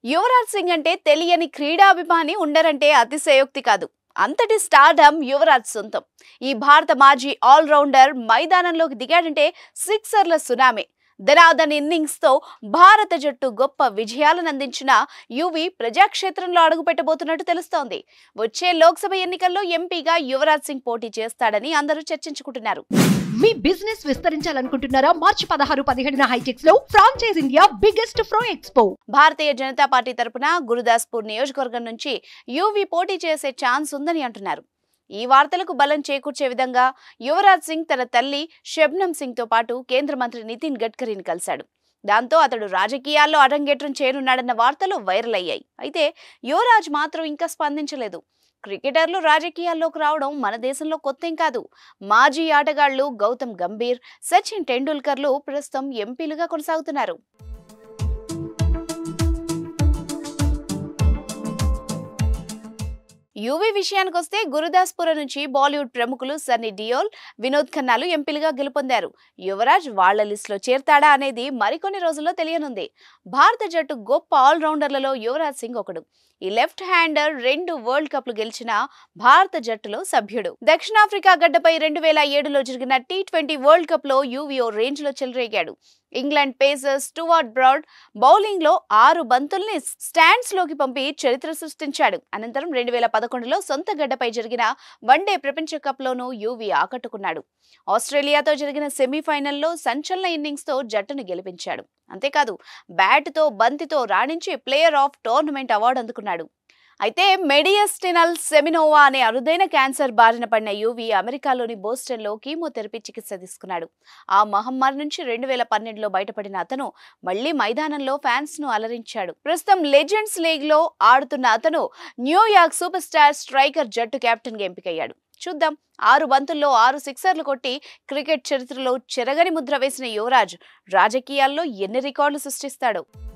యువరాజ్ సింగ్ అంటే తెలియని క్రీడాభిమాని ఉండరంటే అతిశయోక్తి కాదు అంతటి స్టార్డమ్ యువరాజ్ సొంతం ఈ భారత మాజీ ఆల్రౌండర్ మైదానంలోకి దిగాడంటే సిక్సర్ల సునామీ ధనాధన్ ఇన్నింగ్స్ తో భారత జట్టు గొప్ప విజయాలను అందించిన యువి ప్రజాక్షేత్రంలో అడుగుపెట్టబోతున్నట్టు తెలుస్తోంది వచ్చే లోక్సభ ఎన్నికల్లో ఎంపీగా యువరాజ్ సింగ్ పోటీ చేస్తాడని అందరూ చర్చించుకుంటున్నారు మీ బిజినెస్ విస్తరించాలనుకుంటున్నారా మార్చి పదహారు పదిహేడున హైటెక్స్ లో ఫ్రాంచైజ్ ఇండియా బిగ్గెస్ట్ ఫ్రో ఎక్స్పో భారతీయ జనతా పార్టీ తరపున గురుదాస్పూర్ నియోజకవర్గం నుంచి యువి పోటీ చేసే ఛాన్స్ ఉందని అంటున్నారు ఈ వార్తలకు బలం చేకూర్చే విధంగా యువరాజ్ సింగ్ తన తల్లి షబ్నం సింగ్ తో పాటు కేంద్ర మంత్రి నితిన్ గడ్కరీని కలిశాడు దాంతో అతడు రాజకీయాల్లో అరంగేట్రం చేరున్నాడన్న వార్తలు వైరల్ అయ్యాయి అయితే యువరాజ్ మాత్రం ఇంకా స్పందించలేదు క్రికెటర్లు రాజకీయాల్లోకి రావడం మన దేశంలో కొత్తేం కాదు మాజీ ఆటగాళ్లు గౌతమ్ గంభీర్ సచిన్ టెండూల్కర్లు ప్రస్తుతం ఎంపీలుగా కొనసాగుతున్నారు యువి విషయానికి వస్తే గురుదాస్పుర నుంచి బాలీవుడ్ ప్రముఖులు సన్నీ డియోల్ వినోద్ ఖన్నాలు ఎంపీలుగా గెలుపొందారు యువరాజ్ వాళ్ల లిస్టులో చేరతాడా అనేది మరికొన్ని రోజుల్లో తెలియనుంది భారత జట్టు గొప్ప ఆల్రౌండర్లలో యువరాజ్ సింగ్ ఒకడు ఈ లెఫ్ట్ హ్యాండర్ రెండు వరల్డ్ కప్లు గెలిచిన భారత జట్టులో సభ్యుడు దక్షిణాఫ్రికా గడ్డపై రెండు వేల ఏడులో జరిగిన టీ ట్వంటీ వరల్డ్ కప్ లో యూవీ ఓ రేంజ్ లో చెలరేగాడు England pacer Stuart Broad bowling లో ఆరు బంతుల్ని స్టాండ్స్ లోకి పంపి చరిత్ర సృష్టించాడు అనంతరం రెండు వేల పదకొండులో సొంత గడ్డపై జరిగిన వన్డే ప్రపంచ కప్ లోనూ యూవీ ఆకట్టుకున్నాడు ఆస్ట్రేలియాతో జరిగిన సెమీఫైనల్లో సంచలన ఇన్నింగ్స్ తో జట్టును గెలిపించాడు అంతేకాదు బ్యాట్తో బంతితో రాణించి ప్లేయర్ ఆఫ్ టోర్నమెంట్ అవార్డు అందుకున్నాడు అయితే మెడియస్టినల్ సెమినోవా అనే అరుదైన క్యాన్సర్ బారిన పడిన యూవి అమెరికాలోని బోస్టన్లో కీమోథెరపీ చికిత్స తీసుకున్నాడు ఆ మహమ్మారి నుంచి రెండు వేల పన్నెండులో బయటపడిన అతను మళ్లీ మైదానంలో ఫ్యాన్స్ ను అలరించాడు ప్రస్తుతం లెజెండ్స్ లీగ్ లో ఆడుతున్న అతను న్యూయార్క్ సూపర్ స్టార్ స్ట్రైకర్ జట్టు కెప్టెన్ గా ఎంపికయ్యాడు చూద్దాం ఆరు బంతుల్లో ఆరు సిక్సర్లు కొట్టి క్రికెట్ చరిత్రలో చెరగని ముద్ర వేసిన యువరాజ్ రాజకీయాల్లో ఎన్ని రికార్డులు సృష్టిస్తాడో